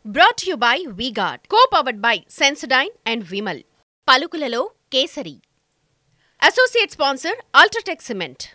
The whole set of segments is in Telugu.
brought you by VGuard co powered by Sensodyne and Vimal పలుకులలో కేసరి అసోసియేట్ స్పాన్సర్ అల్ట్రాటెక్ సిమెంట్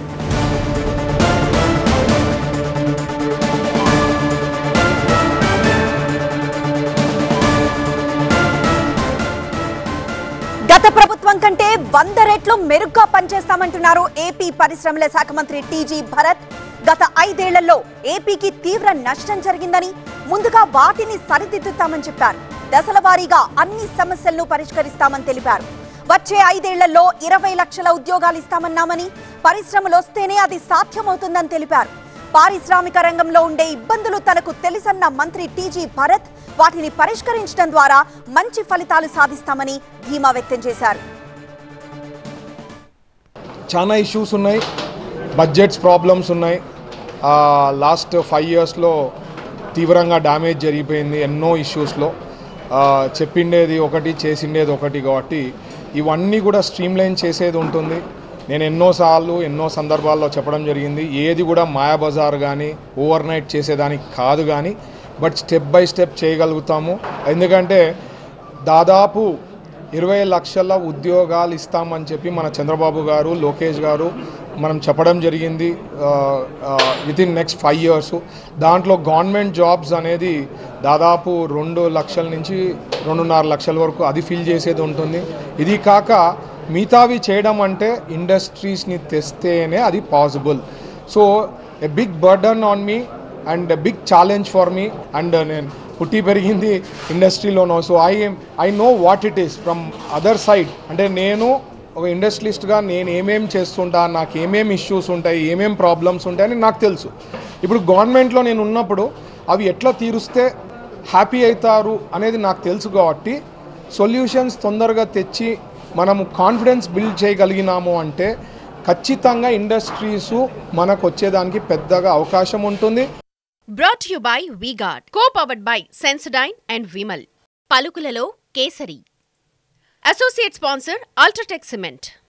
గత ప్రభుత్వం కంటే వంద రెట్లు మెరుగ్గా పనిచేస్తామంటున్నారు ఏపీ పరిశ్రమల శాఖ మంత్రి టీజీ భరత్ గత ఐదేళ్లలో ఏపీకి తీవ్ర నష్టం జరిగిందని ముందుగా వాటిని సరిదిద్దుతామని చెప్పారు దశల వారీగా అన్ని సమస్యలను పరిష్కరిస్తామని తెలిపారు వచ్చే ఐదేళ్లలో ఇరవై లక్షల ఉద్యోగాలు ఇస్తామన్నామని పరిశ్రమలు వస్తేనే అది సాధ్యమవుతుందని తెలిపారు పారిశ్రామిక రంగంలో ఉండే ఇబ్బందులు తనకు తెలుసన్న మంత్రి టీజీ భరత్ వాటిని పరిష్కరించడం ద్వారా మంచి ఫలితాలు సాధిస్తామని ధీమా వ్యక్తం చేశారు చాలా ఇష్యూస్ ఉన్నాయి బడ్జెట్స్ ప్రాబ్లమ్స్ ఉన్నాయి లాస్ట్ ఫైవ్ ఇయర్స్లో తీవ్రంగా డ్యామేజ్ జరిగిపోయింది ఎన్నో ఇష్యూస్లో చెప్పిండేది ఒకటి చేసిండేది ఒకటి కాబట్టి ఇవన్నీ కూడా స్ట్రీమ్లైన్ చేసేది ఉంటుంది నేను ఎన్నోసార్లు ఎన్నో సందర్భాల్లో చెప్పడం జరిగింది ఏది కూడా మాయాబజార్ కానీ ఓవర్ నైట్ చేసేదానికి కాదు కానీ బట్ స్టెప్ బై స్టెప్ చేయగలుగుతాము ఎందుకంటే దాదాపు ఇరవై లక్షల ఉద్యోగాలు ఇస్తామని చెప్పి మన చంద్రబాబు గారు లోకేష్ గారు మనం చెప్పడం జరిగింది with in next five years దాంట్లో గవర్నమెంట్ జాబ్స్ అనేది దాదాపు రెండు లక్షల నుంచి రెండున్నర లక్షల వరకు అది ఫిల్ చేసేది ఉంటుంది ఇది కాక మిగతావి చేయడం అంటే ఇండస్ట్రీస్ని తెస్తేనే అది possible so a big burden on me and big challenge for me and నేను పుట్టి పెరిగింది ఇండస్ట్రీలోనో so I I know what it is from other side అంటే నేను ఒక ఇండస్ట్రియలిస్ట్గా నేను ఏమేం చేస్తుంటా నాకు ఏమేమి ఇష్యూస్ ఉంటాయి ఏమేం ప్రాబ్లమ్స్ ఉంటాయని నాకు తెలుసు ఇప్పుడు గవర్నమెంట్లో నేను ఉన్నప్పుడు అవి ఎట్లా తీరుస్తే హ్యాపీ అవుతారు అనేది నాకు తెలుసు కాబట్టి సొల్యూషన్స్ తొందరగా తెచ్చి మనము కాన్ఫిడెన్స్ బిల్డ్ చేయగలిగినాము అంటే ఖచ్చితంగా ఇండస్ట్రీస్ మనకు వచ్చేదానికి పెద్దగా అవకాశం ఉంటుంది brought you by VGuard co powered by Sensodyne and Vimal పలుకులలో కేసరి అసోసియేట్ స్పాన్సర్ అల్ట్రాటెక్ సిమెంట్